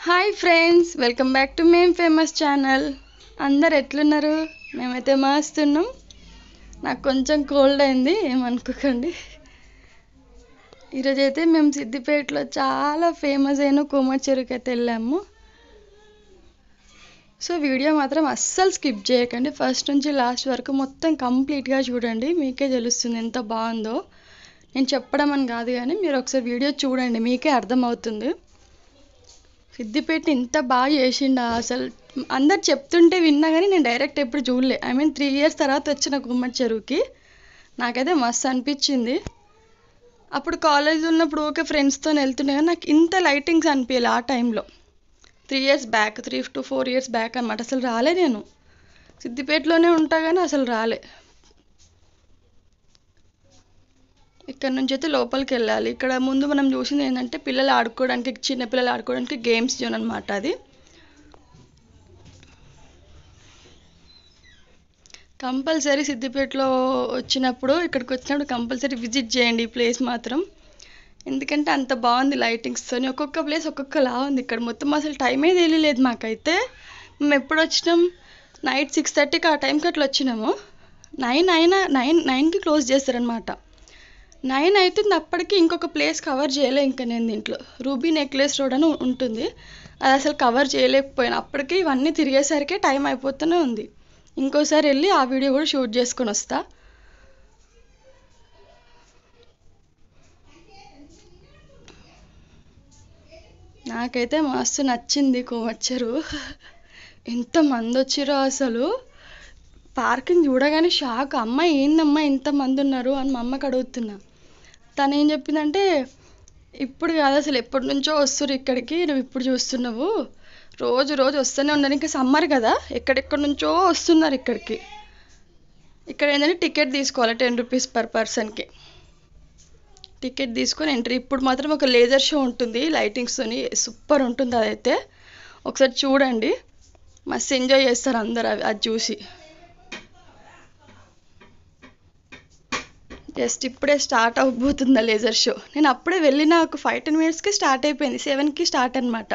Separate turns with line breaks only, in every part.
hi friends welcome back to మేమ్ famous channel అందరు ఎట్లున్నారు మేమైతే మస్తున్నాం నాకు కొంచెం కోల్డ్ అయింది ఏమనుకోకండి ఈరోజు అయితే మేము సిద్దిపేటలో చాలా ఫేమస్ అయిన కోమటి చెరువుకి అయితే వెళ్ళాము సో వీడియో మాత్రం అస్సలు స్కిప్ చేయకండి ఫస్ట్ నుంచి లాస్ట్ వరకు మొత్తం కంప్లీట్గా చూడండి మీకే తెలుస్తుంది ఎంత బాగుందో నేను చెప్పడం అని కాదు కానీ మీరు ఒకసారి వీడియో చూడండి మీకే అర్థమవుతుంది సిద్దిపేట ఇంత బాగా చేసిండా అసలు అందరు చెప్తుంటే విన్నా కానీ నేను డైరెక్ట్ ఎప్పుడు చూడలే ఐ మీన్ త్రీ ఇయర్స్ తర్వాత వచ్చిన గుమ్మడి చెరువుకి నాకైతే మస్తు అనిపించింది అప్పుడు కాలేజ్ ఉన్నప్పుడు ఓకే ఫ్రెండ్స్తో వెళ్తుండే కానీ నాకు ఇంత లైటింగ్స్ అనిపించాలి ఆ టైంలో three years back three to four years back అనమాట అసలు రాలే నేను సిద్దిపేటలోనే ఉంటా కానీ అసలు రాలే ఇక్కడ నుంచి అయితే లోపలికి వెళ్ళాలి ఇక్కడ ముందు మనం చూసింది ఏంటంటే పిల్లలు ఆడుకోవడానికి చిన్న పిల్లలు ఆడుకోవడానికి గేమ్స్ జోన్ అనమాట అది కంపల్సరీ సిద్దిపేటలో వచ్చినప్పుడు ఇక్కడికి వచ్చినప్పుడు కంపల్సరీ విజిట్ చేయండి ఈ ప్లేస్ మాత్రం ఎందుకంటే అంత బాగుంది లైటింగ్స్తో ఒక్కొక్క ప్లేస్ ఒక్కొక్కలా ఉంది ఇక్కడ మొత్తం అసలు టైమే తెలియలేదు మాకైతే మేము ఎప్పుడు వచ్చినాం నైట్ సిక్స్ థర్టీకి ఆ టైంకి అట్లా వచ్చినాము నైన్ అయినా నైన్ నైన్కి క్లోజ్ చేస్తారనమాట నైన్ అవుతుంది అప్పటికి ఇంకొక ప్లేస్ కవర్ చేయలే ఇంకా నేను దీంట్లో రూబీ నెక్లెస్ రోడ్ అని ఉంటుంది అది అసలు కవర్ చేయలేకపోయాను అప్పటికి ఇవన్నీ తిరిగేసరికి టైం అయిపోతూనే ఉంది ఇంకోసారి వెళ్ళి ఆ వీడియో కూడా షూట్ చేసుకొని వస్తా నాకైతే మస్తు నచ్చింది కోమచ్చరు ఎంతమంది వచ్చిరో అసలు పార్కింగ్ చూడగానే షాక్ అమ్మ ఏందమ్మా ఇంతమంది ఉన్నారు అని మా అమ్మకి అడుగుతున్నా తను ఏం చెప్పిందంటే ఇప్పుడు కాదు అసలు ఎప్పటి నుంచో వస్తురు ఇక్కడికి నువ్వు ఇప్పుడు చూస్తున్నావు రోజు రోజు వస్తూనే ఉన్నారు ఇంకా సమ్మర్ కదా ఎక్కడెక్కడి నుంచో వస్తున్నారు ఇక్కడికి ఇక్కడ ఏంటంటే టికెట్ తీసుకోవాలి టెన్ రూపీస్ పర్ పర్సన్కి టికెట్ తీసుకొని ఎంట్రీ ఇప్పుడు మాత్రం ఒక లేజర్ షో ఉంటుంది లైటింగ్స్తోని సూపర్ ఉంటుంది అదైతే ఒకసారి చూడండి మస్తు ఎంజాయ్ చేస్తారు అందరు అవి అది చూసి జస్ట్ ఇప్పుడే స్టార్ట్ అవబోతుంది లేజర్ షో నేను అప్పుడే వెళ్ళిన ఒక ఫైవ్ టెన్ మినిట్స్కి స్టార్ట్ అయిపోయింది సెవెన్కి స్టార్ట్ అనమాట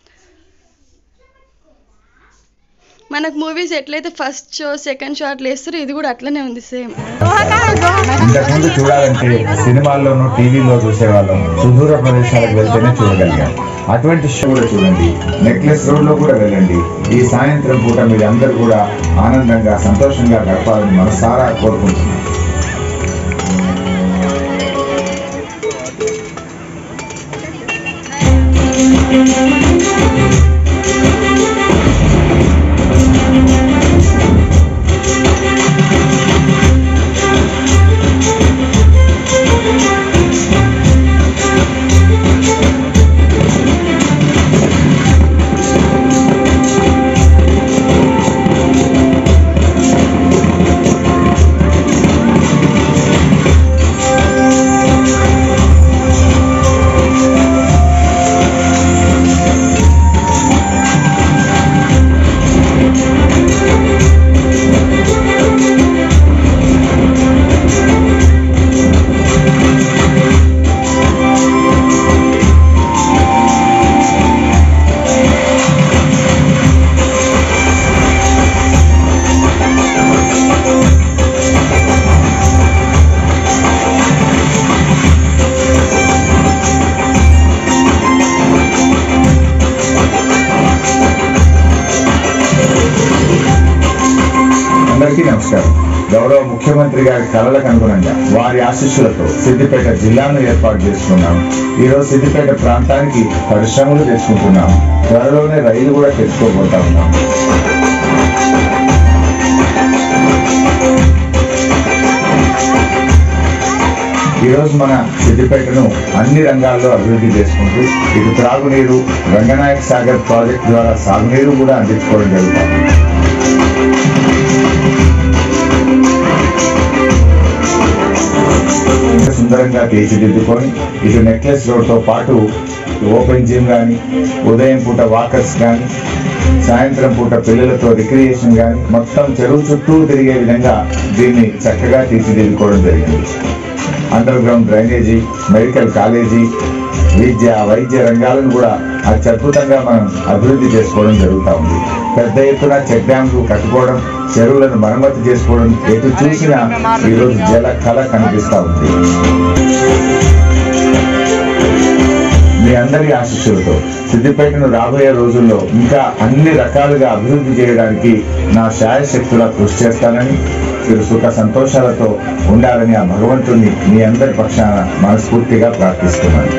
మనకు మూవీస్ ఎట్లయితే ఫస్ట్ షో సెకండ్ షో అట్లా వేస్తారో ఇది కూడా అట్లనే ఉంది సేమ్
ఇంతకుముందు చూడాలంటే సినిమాల్లోనూ టీవీలో చూసేవాళ్ళం సుదూర ప్రదేశాలకు వెళ్తేనే చూడగలిగాం అటువంటి షో కూడా చూడండి నెక్లెస్ రోడ్ లో కూడా వెళ్ళండి ఈ సాయంత్రం పూట మీరు అందరూ కూడా ఆనందంగా సంతోషంగా గడపాలని మనసారా కోరుకుంటున్నాం అందరికీ నమస్కారం గౌరవ ముఖ్యమంత్రి గారి కళలకు అనుగుణంగా వారి ఆశీస్సులతో సిద్దిపేట జిల్లాను ఏర్పాటు చేసుకున్నాం ఈ రోజు సిద్దిపేట ప్రాంతానికి పరిశ్రమలు తెచ్చుకుంటున్నాం త్వరలోనే రైలు కూడా తెచ్చుకోబోతా ఉన్నాం ఈ రోజు మన సిద్దిపేటను అన్ని రంగాల్లో అభివృద్ధి చేసుకుంటూ ఇటు త్రాగునీరు రంగనాయక సాగర్ ప్రాజెక్ట్ ద్వారా సాగునీరు కూడా అందించుకోవడం జరుగుతుంది సుందరంగా తీర్చిదిద్దుకొని ఇటు నెక్లెస్ రోడ్ తో పాటు ఓపెన్ జిమ్ కానీ ఉదయం పూట వాకర్స్ కానీ సాయంత్రం పూట పిల్లలతో రిక్రియేషన్ కానీ మొత్తం చెరువు చుట్టూ తిరిగే విధంగా దీన్ని చక్కగా తీర్చిదిద్దుకోవడం జరిగింది underground drainage medical college విద్య వైద్య రంగాలను కూడా అత్యద్భుతంగా మనం అభివృద్ధి చేసుకోవడం జరుగుతూ ఉంది పెద్ద ఎత్తున చెక్ డ్యాంలు కట్టుకోవడం చెరువులను మరమ్మతు చేసుకోవడం ఎటు చూసినా ఈరోజు జల కళ కనిపిస్తా ఉంది మీ అందరి ఆశీస్సులతో సిద్దిపేటను రాబోయే రోజుల్లో ఇంకా అన్ని రకాలుగా అభివృద్ధి చేయడానికి నా శాయశక్తులా కృషి చేస్తానని మీరు సుఖ సంతోషాలతో ఉండాలని ఆ భగవంతుణ్ణి మీ అందరి పక్షాన మనస్ఫూర్తిగా ప్రార్థిస్తున్నాను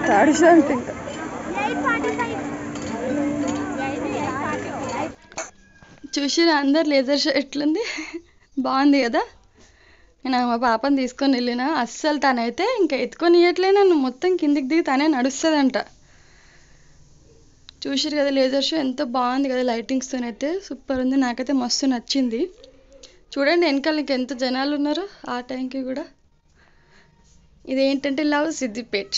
తడిసంట ఇంకా చూసిరా అందరు లేజర్ షో ఎట్లుంది బాగుంది కదా నేను మా పాపని తీసుకొని వెళ్ళిన అస్సలు తనైతే ఇంకా ఎత్తుకొని ఇవ్వట్లే నన్ను మొత్తం కిందికి దిగి తనే నడుస్తుందంట చూసిరు కదా లేజర్ షో ఎంత బాగుంది కదా లైటింగ్స్తో అయితే సూపర్ ఉంది నాకైతే మస్తు నచ్చింది చూడండి వెనకాల ఇంకా ఎంత జనాలు ఉన్నారు ఆ టైంకి కూడా ఇదేంటంటే లవ్ సిద్దిపేట్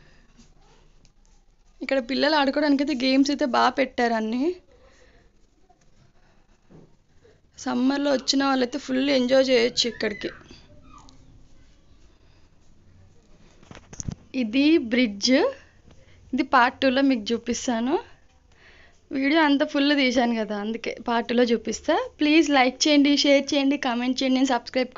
ఇక్కడ పిల్లలు ఆడుకోవడానికి అయితే గేమ్స్ అయితే బాగా పెట్టారు అన్నీ సమ్మర్లో వచ్చిన వాళ్ళైతే ఫుల్ ఎంజాయ్ చేయొచ్చు ఇక్కడికి ఇది బ్రిడ్జ్ ఇది పార్ట్ టూలో మీకు చూపిస్తాను వీడియో అంతా ఫుల్ తీశాను కదా అందుకే పార్ట్ టూలో చూపిస్తా ప్లీజ్ లైక్ చేయండి షేర్ చేయండి కామెంట్ చేయండి సబ్స్క్రైబ్